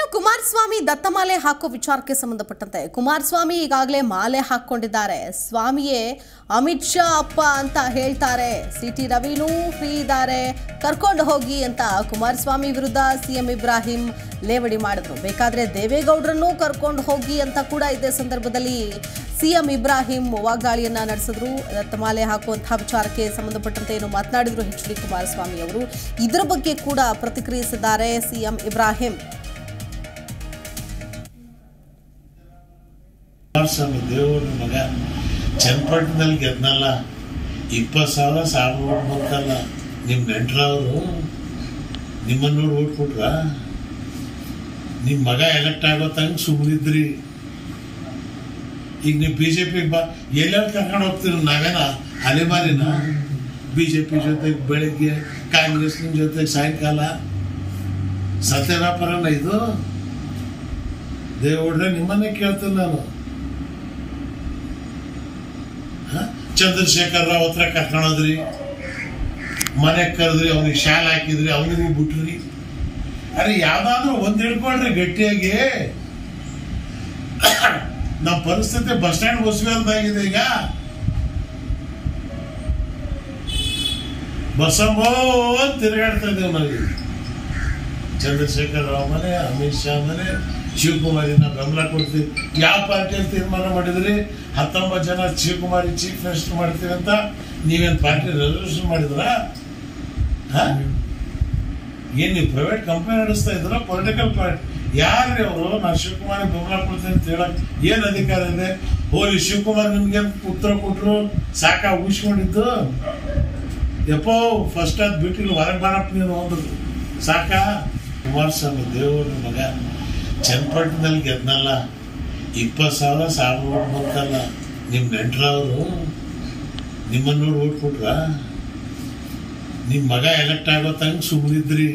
ಕುಮಾರಸ್ವಾಮಿ ದತ್ತಮಾಲೆ ಹಾಕೋ ವಿಚಾರಕ್ಕೆ ಸಂಬಂಧಪಟ್ಟಂತೆ ಕುಮಾರಸ್ವಾಮಿ ಈಗಾಗಲೇ ಮಾಲೆ ಹಾಕೊಂಡಿದ್ದಾರೆ ಸ್ವಾಮಿಯೇ ಅಮಿತ್ ಶಾ ಅಪ್ಪ ಅಂತ ಹೇಳ್ತಾರೆ ಸಿ ಟಿ ರವಿನೂ ಫ್ರೀ ಇದ್ದಾರೆ ಕರ್ಕೊಂಡು ಹೋಗಿ ಅಂತ ಕುಮಾರಸ್ವಾಮಿ ವಿರುದ್ಧ ಸಿಎಂ ಇಬ್ರಾಹಿಂ ಲೇವಡಿ ಮಾಡಿದ್ರು ಬೇಕಾದ್ರೆ ದೇವೇಗೌಡರನ್ನೂ ಕರ್ಕೊಂಡು ಹೋಗಿ ಅಂತ ಕೂಡ ಇದೇ ಸಂದರ್ಭದಲ್ಲಿ ಸಿಎಂ ಇಬ್ರಾಹಿಂ ವಾಗ್ದಾಳಿಯನ್ನ ನಡೆಸಿದ್ರು ದತ್ತಮಾಲೆ ಹಾಕುವಂತಹ ವಿಚಾರಕ್ಕೆ ಸಂಬಂಧಪಟ್ಟಂತೆ ಏನು ಮಾತನಾಡಿದ್ರು ಎಚ್ ಡಿ ಕುಮಾರಸ್ವಾಮಿ ಅವರು ಇದರ ಬಗ್ಗೆ ಕೂಡ ಪ್ರತಿಕ್ರಿಯಿಸಿದ್ದಾರೆ ಸಿಎಂ ಇಬ್ರಾಹಿಂ ಕುಮಾರಸ್ವಾಮಿ ದೇವ್ರ ಮಗ ಚನ್ನಪಟ್ಟಣದಲ್ಲಿ ಗೆದ್ನಲ್ಲ ಇಪ್ಪತ್ತು ಸಾವಿರ ಸಾವಿರ ಓಟ್ ಬಂತಲ್ಲ ನಿಮ್ಮ ನೆಂಟ್ರವರು ನಿಮ್ಮನ್ನ ನೋಡಿ ಓಟ್ ಕೊಟ್ರ ನಿಮ್ಮ ಮಗ ಎಲೆಕ್ಟ್ ಆಗೋ ತಂಗ ಸುಮ್ಮನಿದ್ರಿ ಈಗ ನೀವು ಬಿ ಜೆ ಪಿ ಬಾ ಎಲ್ಲೆಲ್ಲಿ ಕರ್ಕೊಂಡು ಹೋಗ್ತೀರಿ ನಾವೇನ ಅಲೆಮಾರಿನ ಬಿ ಜೆ ಪಿ ಜೊತೆಗೆ ಬೆಳಗ್ಗೆ ಕಾಂಗ್ರೆಸ್ನ ಜೊತೆಗೆ ಸಾಯಂಕಾಲ ಸತ್ಯ ವ್ಯಾಪಾರನ ಇದು ದೇವ್ರೆ ನಿಮ್ಮನ್ನೇ ಕೇಳ್ತೀನಿ ನಾನು ಹ? ಚಂದ್ರಶೇಖರ್ ರಾವ್ ಹತ್ರ ಕರ್ಕೊಂಡೋದ್ರಿ ಮನೆಗೆ ಕರೆದ್ರಿ ಅವ್ನಿಗೆ ಶಾಲ್ ಹಾಕಿದ್ರಿ ಅವನಿಗೂ ಬಿಟ್ರಿ ಅರೆ ಯಾವ್ದಾದ್ರು ಒಂದ್ ಹಿಡ್ಕೊಳ್ರಿ ಗಟ್ಟಿಯಾಗಿ ನಮ್ಮ ಪರಿಸ್ಥಿತಿ ಬಸ್ ಸ್ಟ್ಯಾಂಡ್ ಬಸ್ವೇಲ್ದಾಗಿದೆ ಈಗ ಬಸಮ್ಮ ಅಂತ ತಿರುಗಾಡ್ತಾ ಇದ್ದೇವೆ ನಾವು ಚಂದ್ರಶೇಖರ್ ರಾವ್ ಮನೆ ಅಮಿತ್ ಶಾ ಮನೆ ಶಿವಕುಮಾರಿ ನಾವು ಬೆಂಬಲ ಕೊಡ್ತೀವಿ ಯಾವ ಪಾರ್ಟಿಯಲ್ಲಿ ತೀರ್ಮಾನ ಮಾಡಿದ್ರಿ ಹತ್ತೊಂಬತ್ತು ಜನ ಶಿವಕುಮಾರಿ ಚೀಫ್ ಮಿನಿಸ್ಟರ್ ಮಾಡ್ತೀವಿ ಅಂತ ನೀವೇನು ಪಾರ್ಟಿ ರೆಸಲ್ಯೂಷನ್ ಮಾಡಿದ್ರ ಏನ್ ನೀವು ಪ್ರೈವೇಟ್ ಕಂಪನಿ ನಡೆಸ್ತಾ ಇದ್ರ ಪೊಲಿಟಿಕಲ್ ಪಾರ್ಟಿ ಯಾರ್ರಿ ಅವರು ನಾನು ಶಿವಕುಮಾರ್ ಬೆಂಬಲ ಕೊಡ್ತೀನಿ ಅಂತ ಹೇಳಕ್ ಏನ್ ಅಧಿಕಾರ ಇದೆ ಹೋಲಿ ಶಿವಕುಮಾರ್ ನಿಮ್ಗೆ ಉತ್ತರ ಕೊಟ್ರು ಸಾಕ ಉಗಿಸ್ಕೊಂಡಿದ್ದು ಯಪ್ಪೋ ಫಸ್ಟ್ ಅದ್ ಬಿಟ್ಟಿಲ್ಲ ಹೊರಗೆ ಬರಪ್ಪ ನೀನು ಅಂದ್ರು ಸಾಕ ಕುಮಾರಸ್ವಾಮಿ ದೇವ್ರ ಮಗ ಚನ್ನಪಟ್ಟಣದಲ್ಲಿ ಗೆದ್ನಲ್ಲ ಇಪ್ಪತ್ತು ಸಾವಿರ ಸಾವಿರ ಓಟ್ ಬಂತಲ್ಲ ನಿಮ್ಮ ನೆಂಟ್ರವರು ನಿಮ್ಮನ್ನ ನೋಡಿ ಓಟ್ ಕೊಟ್ರ ನಿಮ್ಮ ಮಗ ಎಲೆಕ್ಟ್ ಆಗೋ ತಂಗ ಸುಮ್ಮನಿದ್ರಿ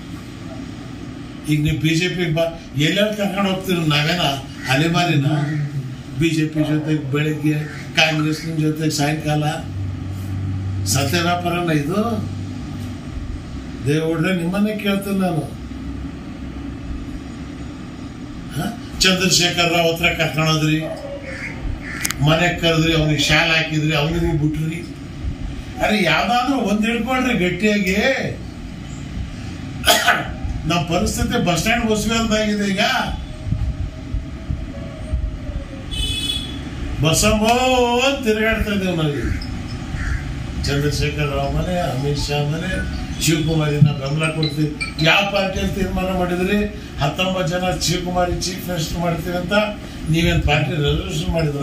ಈಗ ನೀವು ಬಿ ಜೆ ಪಿ ಬಾ ಎಲ್ಲೆಲ್ಲಿ ಕರ್ಕೊಂಡು ಹೋಗ್ತೀರಿ ನಾವೇನ ಅಲೆಮಾರಿನ ಬಿ ಜೆ ಪಿ ಜೊತೆಗೆ ಬೆಳಗ್ಗೆ ಕಾಂಗ್ರೆಸ್ನ ಜೊತೆಗೆ ಸಾಯಂಕಾಲ ಸತ್ಯ ವ್ಯಾಪಾರನ ಇದು ದೇವ್ರೆ ನಿಮ್ಮನ್ನೇ ಕೇಳ್ತೀನಿ ನಾನು ಹ? ಚಂದ್ರಶೇಖರ್ ರಾವ್ ಹತ್ರ ಕರ್ಕೊಂಡೋದ್ರಿ ಮನೆಗೆ ಕರೆದ್ರಿ ಅವ್ನಿಗೆ ಶಾಲ್ ಹಾಕಿದ್ರಿ ಅವನಿಗೂ ಬಿಟ್ರಿ ಅರೆ ಯಾವ್ದಾದ್ರು ಒಂದ್ ಹಿಡ್ಕೊಳ್ರಿ ಗಟ್ಟಿಯಾಗಿ ನಮ್ಮ ಪರಿಸ್ಥಿತಿ ಬಸ್ ಸ್ಟ್ಯಾಂಡ್ ಬಸ್ವೇಲ್ದಾಗಿದೆ ಈಗ ಬಸಮ್ಮ ಅಂತ ತಿರುಗಾಡ್ತಾ ಇದ್ದೇವೆ ನಾವು ಚಂದ್ರಶೇಖರ್ ರಾವ್ ಮನೆ ಅಮಿತ್ ಶಾ ಮನೆ ಶಿವಕುಮಾರಿ ನಾವು ಬೆಂಬಲ ಕೊಡ್ತೀವಿ ಯಾವ ಪಾರ್ಟಿಯಲ್ಲಿ ತೀರ್ಮಾನ ಮಾಡಿದ್ರಿ ಹತ್ತೊಂಬತ್ತು ಜನ ಶಿವಕುಮಾರಿ ಚೀಫ್ ಮಿನಿಸ್ಟರ್ ಮಾಡ್ತೀವಿ ಅಂತ ನೀವೇನು ಪಾರ್ಟಿ ರೆಸಲ್ಯೂಷನ್ ಮಾಡಿದ್ರ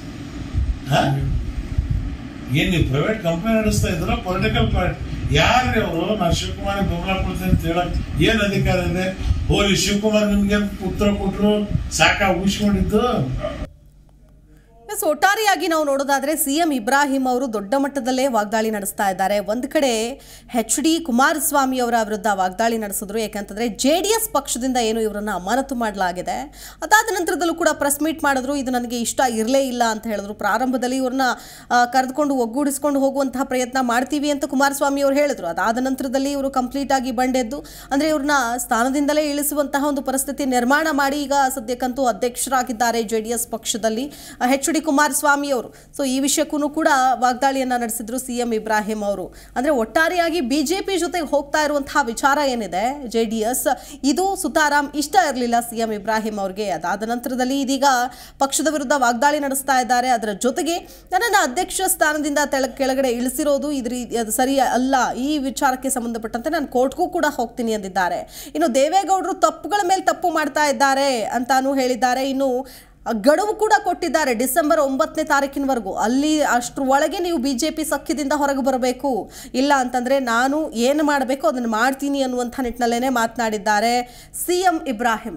ಏನ್ ನೀವು ಪ್ರೈವೇಟ್ ಕಂಪನಿ ನಡೆಸ್ತಾ ಇದ್ರ ಪೊಲಿಟಿಕಲ್ ಪಾರ್ಟಿ ಯಾರ್ರಿ ಅವರು ನಾನು ಶಿವಕುಮಾರ್ ಬೆಂಬಲ ಕೊಡ್ತೀನಿ ಅಂತ ಹೇಳಕ್ ಏನ್ ಅಧಿಕಾರ ಇದೆ ಹೋಲಿ ಶಿವಕುಮಾರ್ ನಿಮ್ಗೆ ಉತ್ತರ ಕೊಟ್ರು ಸಾಕ ಉಗಿಸ್ಕೊಂಡಿದ್ದು ಎಸ್ ಒಟ್ಟಾರೆಯಾಗಿ ನಾವು ನೋಡೋದಾದ್ರೆ ಸಿಎಂ ಇಬ್ರಾಹಿಂ ಅವರು ದೊಡ್ಡ ಮಟ್ಟದಲ್ಲೇ ವಾಗ್ದಾಳಿ ನಡೆಸ್ತಾ ಇದ್ದಾರೆ ಒಂದು ಕಡೆ ಎಚ್ ಡಿ ಕುಮಾರಸ್ವಾಮಿ ಅವರ ವಿರುದ್ಧ ವಾಗ್ದಾಳಿ ನಡೆಸಿದ್ರು ಯಾಕಂತಂದ್ರೆ ಜೆ ಡಿ ಎಸ್ ಪಕ್ಷದಿಂದ ಏನು ಇವರನ್ನ ಅಮಾನತು ಮಾಡಲಾಗಿದೆ ಅದಾದ ನಂತರದಲ್ಲೂ ಕೂಡ ಪ್ರೆಸ್ ಮೀಟ್ ಮಾಡಿದ್ರು ಇದು ನನಗೆ ಇಷ್ಟ ಇರಲೇ ಇಲ್ಲ ಅಂತ ಹೇಳಿದ್ರು ಪ್ರಾರಂಭದಲ್ಲಿ ಇವ್ರನ್ನ ಆ, ಕರೆದುಕೊಂಡು ಒಗ್ಗೂಡಿಸ್ಕೊಂಡು ಹೋಗುವಂತಹ ಪ್ರಯತ್ನ ಮಾಡ್ತೀವಿ ಅಂತ ಕುಮಾರಸ್ವಾಮಿ ಅವರು ಹೇಳಿದ್ರು ಅದಾದ ನಂತರದಲ್ಲಿ ಇವರು ಕಂಪ್ಲೀಟ್ ಆಗಿ ಬಂಡೆದ್ದು ಅಂದ್ರೆ ಇವ್ರನ್ನ ಸ್ಥಾನದಿಂದಲೇ ಇಳಿಸುವಂತಹ ಒಂದು ಪರಿಸ್ಥಿತಿ ನಿರ್ಮಾಣ ಮಾಡಿ ಈಗ ಸದ್ಯಕ್ಕಂತೂ ಅಧ್ಯಕ್ಷರಾಗಿದ್ದಾರೆ ಜೆ ಡಿ ಎಸ್ ಪಕ್ಷದಲ್ಲಿ ಎಚ್ ಡಿ ಕುಮಾರಸ್ವಾಮಿ ಅವರು ಸೊ ಈ ವಿಷಯಕ್ಕೂ ಕೂಡ ವಾಗ್ದಾಳಿಯನ್ನ ನಡೆಸಿದ್ರು ಸಿಎಂ ಇಬ್ರಾಹಿಂ ಅವರು ಅಂದ್ರೆ ಒಟ್ಟಾರೆಯಾಗಿ ಬಿಜೆಪಿ ಜೊತೆಗೆ ಹೋಗ್ತಾ ಇರುವಂತಹ ವಿಚಾರ ಏನಿದೆ ಜೆ ಡಿ ಎಸ್ ಇದು ಸುತಾರಾಮ್ ಇಷ್ಟ ಇರಲಿಲ್ಲ ಸಿಎಂ ಇಬ್ರಾಹಿಂ ಅವ್ರಿಗೆ ಅದಾದ ನಂತರದಲ್ಲಿ ಇದೀಗ ಪಕ್ಷದ ವಿರುದ್ಧ ವಾಗ್ದಾಳಿ ನಡೆಸ್ತಾ ಇದ್ದಾರೆ ಅದರ ಜೊತೆಗೆ ನನ್ನನ್ನು ಅಧ್ಯಕ್ಷ ಸ್ಥಾನದಿಂದ ತೆಳ ಕೆಳಗಡೆ ಇಳಿಸಿರೋದು ಇದ್ರ ಅದು ಸರಿ ಅಲ್ಲ ಈ ವಿಚಾರಕ್ಕೆ ಸಂಬಂಧಪಟ್ಟಂತೆ ನಾನು ಕೋರ್ಟ್ಗೂ ಕೂಡ ಹೋಗ್ತೀನಿ ಎಂದಿದ್ದಾರೆ ಇನ್ನು ದೇವೇಗೌಡರು ತಪ್ಪುಗಳ ಮೇಲೆ ತಪ್ಪು ಮಾಡ್ತಾ ಇದ್ದಾರೆ ಅಂತಾನು ಹೇಳಿದ್ದಾರೆ ಇನ್ನು ಗಡುವು ಕೂಡ ಕೊಟ್ಟಿದ್ದಾರೆ ಡಿಸೆಂಬರ್ ಒಂಬತ್ತನೇ ತಾರೀಕಿನವರೆಗೂ ಅಲ್ಲಿ ಅಷ್ಟ್ರ ಒಳಗೆ ನೀವು ಬಿ ಜೆ ಪಿ ಸಖ್ಯದಿಂದ ಹೊರಗೆ ಬರಬೇಕು ಇಲ್ಲ ಅಂತಂದರೆ ನಾನು ಏನು ಮಾಡಬೇಕು ಅದನ್ನು ಮಾಡ್ತೀನಿ ಅನ್ನುವಂಥ ನಿಟ್ಟಿನಲ್ಲೇ ಮಾತನಾಡಿದ್ದಾರೆ ಸಿ ಎಂ ಇಬ್ರಾಹಿಂ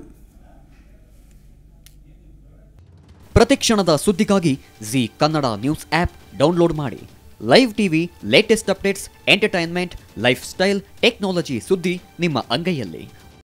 ಪ್ರತಿಕ್ಷಣದ ಸುದ್ದಿಗಾಗಿ Zee Kannada news app download ಮಾಡಿ live TV latest updates entertainment lifestyle technology ಸುದ್ದಿ ನಿಮ್ಮ ಅಂಗೈಯಲ್ಲಿ